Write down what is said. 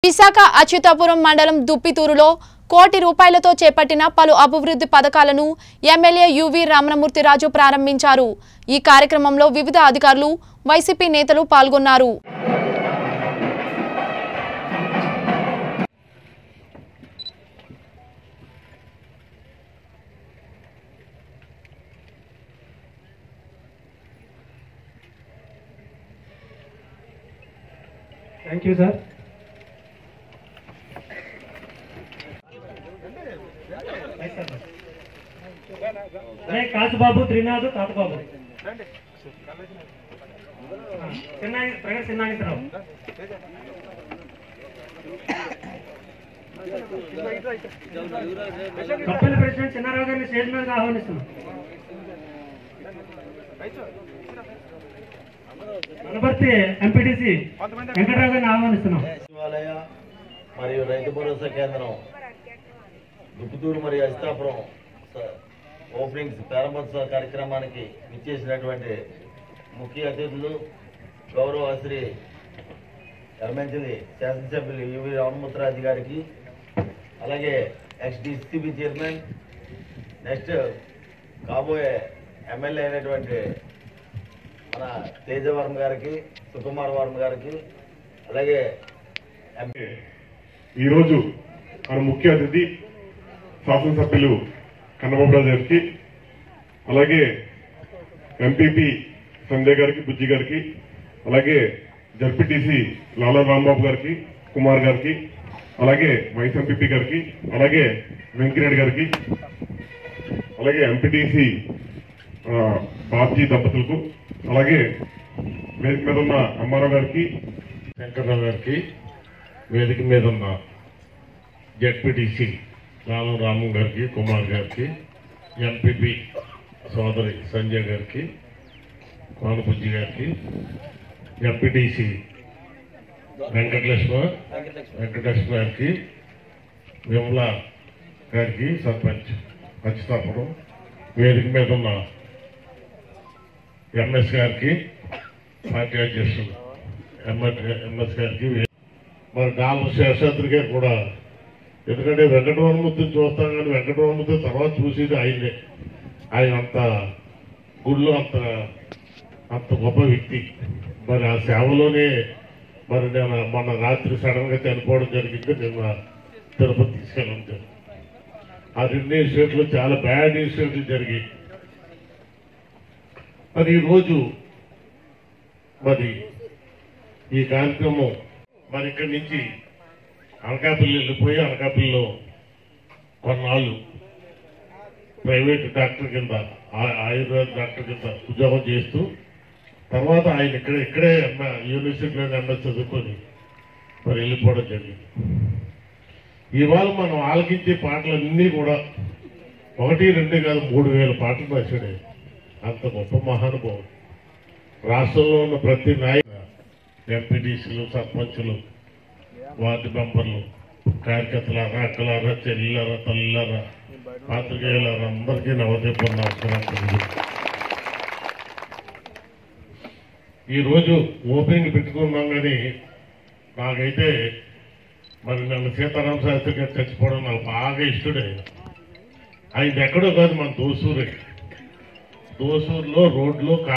విశాఖ అచ్యుతాపురం మండలం దుప్పితూరులో కోటి రూపాయలతో చేపట్టిన పలు అభివృద్ధి పథకాలను ఎమ్మెల్యే యువి రమణమూర్తిరాజు ప్రారంభించారు ఈ కార్యక్రమంలో వివిధ అధికారులు వైసీపీ నేతలు పాల్గొన్నారు థ్యాంక్ యూ సార్ అరే కాసుబాబు త్రినాథ్ తాతబాబు చిన్న ప్రగతి చిన్నాగేశ్వరరావు కప్పల్ ప్రెసిడెంట్ చిన్నారావు గారిని స్టేజ్ మీదకి ఆహ్వానిస్తున్నాం అనబర్తి ఎంపీటీసీ వెంకటరావు గారిని ఆహ్వానిస్తున్నాం సచివాలయ మరియు రైతు భరోసా కేంద్రం దుప్పుతూరు మరియు అస్తాపురం స- ఓపెనింగ్స్ ప్రారంభోత్సవ కార్యక్రమానికి విచ్చేసినటువంటి ముఖ్య అతిథులు గౌరవ శ్రీ ఎర్మంచిలి శాసనసభ్యులు యువి రామముద్రాజు గారికి అలాగే ఎక్స్ డిసిబి చైర్మన్ నెక్స్ట్ కాబోయే ఎమ్మెల్యే అయినటువంటి మన తేజవర్మ గారికి సుకుమార్ వర్మ గారికి అలాగే ఎంపీ ఈరోజు మన ముఖ్య అతిథి శాసనసభ్యులు కన్నబాబు గారికి అలాగే ఎంపీపీ సంజయ్ గారికి బుజ్జి గారికి అలాగే జడ్పీటీసీ లాలా రాంబాబు గారికి కుమార్ గారికి అలాగే వైస్ ఎంపీపీ గారికి అలాగే వెంకరెడ్డి గారికి అలాగే ఎంపీటీసీ బాబ్జీ దంపతులకు అలాగే వేదిక మీద ఉన్న అమ్మారావు గారికి వెంకటరావు గారికి వేదిక మీద ఉన్న జడ్పీటీసీ లాలం రాము గారికి కుమార్ గారికి ఎంపీపీ సోదరి సంజయ్ గారికి కోనపుజ్జి గారికి ఎంపీటీసీ వెంకటలక్ష్మ వెంకటలక్ష్మ గారికి విమల గారికి సర్పంచ్ అచ్యుతాపురం వేదిక మీద ఉన్న ఎంఎస్ గారికి పార్టీ అధ్యక్షులు ఎంఎస్ గారికి మరి డాక్టర్ శేషాద్రి గారు కూడా ఎందుకంటే వెంకటరమణమూర్తి చూస్తాం కానీ వెంకటరమణమూర్తి తర్వాత చూసేది ఆయనే ఆయన అంత గుళ్ళు అంత అంత గొప్ప వ్యక్తి మరి ఆ సేవలోనే మరి నేను మొన్న రాత్రి సడన్ గా చనిపోవడం జరిగింది నిన్న తిరుపతి తీసుకెళ్ళాను ఆ రెండు ఇన్సిడెంట్లు చాలా బ్యాడ్ ఇన్సిడెంట్లు జరిగాయి మరి ఈరోజు మరి ఈ కార్యక్రమం మరి ఇక్కడి నుంచి అనకాపల్లి వెళ్ళిపోయి అనకాపల్లిలో కొన్నాళ్ళు ప్రైవేట్ డాక్టర్ కింద ఆ- ఆయుర్వేద డాక్టర్ కింద ఉద్యోగం చేస్తూ తర్వాత ఆయన ఇక్కడ ఇక్కడే ఎమ్మ- యూనివర్సిటీలో ఎంఎస్ చదువుకొని మరి వెళ్ళిపోవడం జరిగింది ఇవాళ మనం ఆలకించే పాటలన్నీ కూడా ఒకటి రెండు కాదు మూడు వేల పాటలు రాశాడే అంత గొప్ప మహానుభావుడు రాష్ట్రంలో ఉన్న ప్రతి నాయకు ఎంపీటీసీలు సర్పంచులు వార్డు మెంబర్లు కార్యకర్తలారా అక్కలారా చెల్లిలారా తల్లిలారా పాత్రికేయులారా అందరికీ నవదీపం నమస్కారం తెలియజేస్తున్నాను. ఈరోజు ఓపెనింగ్ పెట్టుకున్నాం కానీ నాకైతే మరి నన్ను సీతారామ శాస్త్రి గారు చచ్చిపోవడం నాకు బాగా ఇష్టడే ఆయన ఎక్కడో కాదు మన దోసూరే దోసూరులో రోడ్లో